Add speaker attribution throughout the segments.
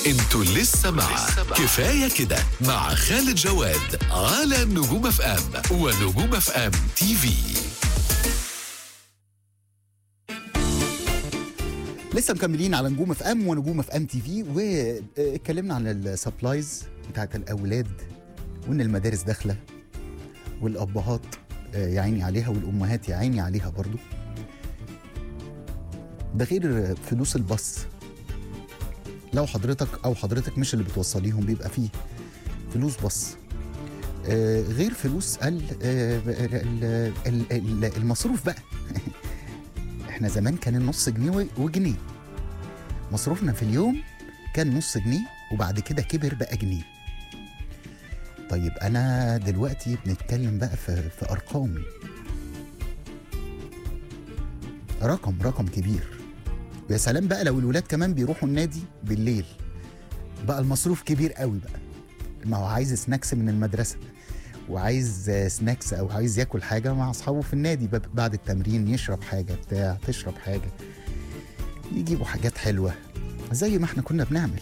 Speaker 1: انتوا لسه مع كفاية كده مع خالد جواد على نجوم اف ام ونجوم اف ام تي في
Speaker 2: لسه مكملين على نجوم اف ام ونجوم اف ام تي في واتكلمنا عن السبلايز بتاعت الاولاد وان المدارس داخله والابهات آه، يا عيني عليها والامهات يا عيني عليها برضو ده غير فلوس الباص لو حضرتك او حضرتك مش اللي بتوصليهم بيبقى فيه فلوس باص آه، غير فلوس ال- آه، ال- ال- ال- المصروف بقى احنا زمان كان النص جنيه و- وجنيه مصروفنا في اليوم كان نص جنيه وبعد كده كبر بقى جنيه طيب انا دلوقتي بنتكلم بقى في, في ارقام رقم رقم كبير ويا سلام بقى لو الولاد كمان بيروحوا النادي بالليل بقى المصروف كبير قوي بقى ما هو عايز سناكس من المدرسه وعايز آه، سناكس او عايز ياكل حاجه مع اصحابه في النادي ب- بعد التمرين يشرب حاجه بتاع تشرب حاجه يجيبوا حاجات حلوه زي ما احنا كنا بنعمل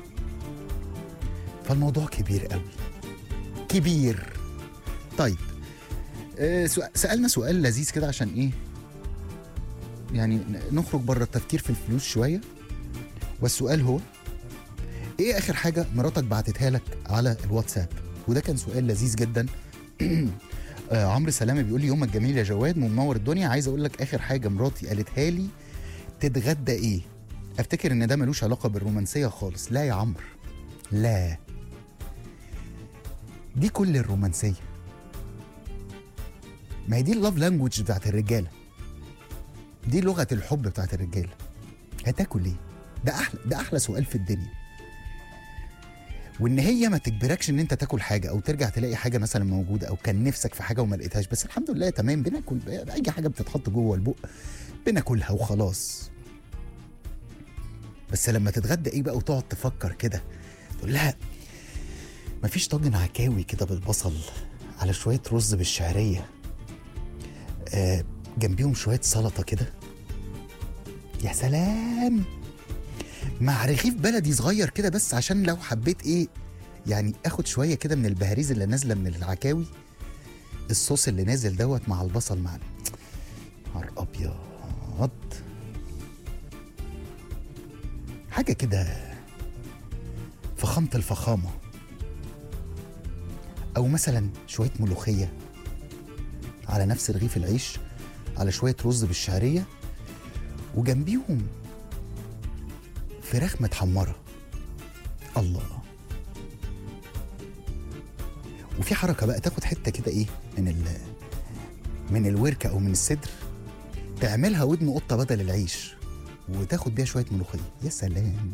Speaker 2: فالموضوع كبير قوي كبير طيب آه، سؤ- سالنا سؤال لذيذ كده عشان ايه يعني ن- نخرج بره التفكير في الفلوس شويه والسؤال هو ايه اخر حاجه مراتك بعتتها لك على الواتساب وده كان سؤال لذيذ جدا آه عمرو سلامه بيقول لي يومك جميل يا جواد منور الدنيا عايز اقول لك اخر حاجه مراتي قالتها لي تتغدى ايه افتكر ان ده ملوش علاقه بالرومانسيه خالص لا يا عمرو لا دي كل الرومانسيه ما هي دي اللوف لانجوج بتاعت الرجاله دي لغه الحب بتاعت الرجاله هتاكل ايه ده احلى ده احلى سؤال في الدنيا وان هي ما تجبركش ان انت تاكل حاجه او ترجع تلاقي حاجه مثلا موجوده او كان نفسك في حاجه وما لقيتهاش بس الحمد لله تمام بناكل اي حاجه بتتحط جوه البق بناكلها وخلاص بس لما تتغدى ايه بقى وتقعد تفكر كده تقول لها مفيش طاجن عكاوي كده بالبصل على شويه رز بالشعريه آه جنبيهم شويه سلطه كده يا سلام مع رغيف بلدي صغير كده بس عشان لو حبيت ايه يعني اخد شويه كده من البهاريز اللي نازله من العكاوي الصوص اللي نازل دوت مع البصل معنا نهار ابيض حاجه كده فخامه الفخامه او مثلا شويه ملوخيه على نفس رغيف العيش على شويه رز بالشعريه وجنبيهم فراخ متحمره الله وفي حركه بقى تاخد حته كده ايه من ال من الوركه او من الصدر تعملها ودن قطه بدل العيش وتاخد بيها شويه ملوخيه يا سلام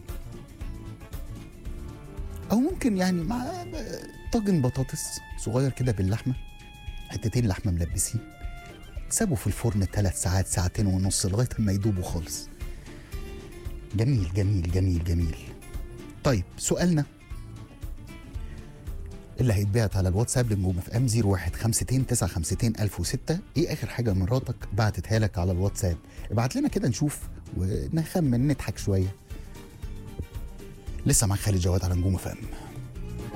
Speaker 2: او ممكن يعني مع طاجن بطاطس صغير كده باللحمه حتتين لحمه ملبسين تسابه في الفرن ثلاث ساعات ساعتين ونص لغايه ما يدوبوا خالص جميل جميل جميل جميل طيب سؤالنا اللي هيتبعت على الواتساب لنجوم اف ام 0152 952 1006 ايه اخر حاجه مراتك بعتتها لك على الواتساب ابعت لنا كده نشوف ونخمن نضحك شويه لسه مع خالد جواد على نجوم اف ام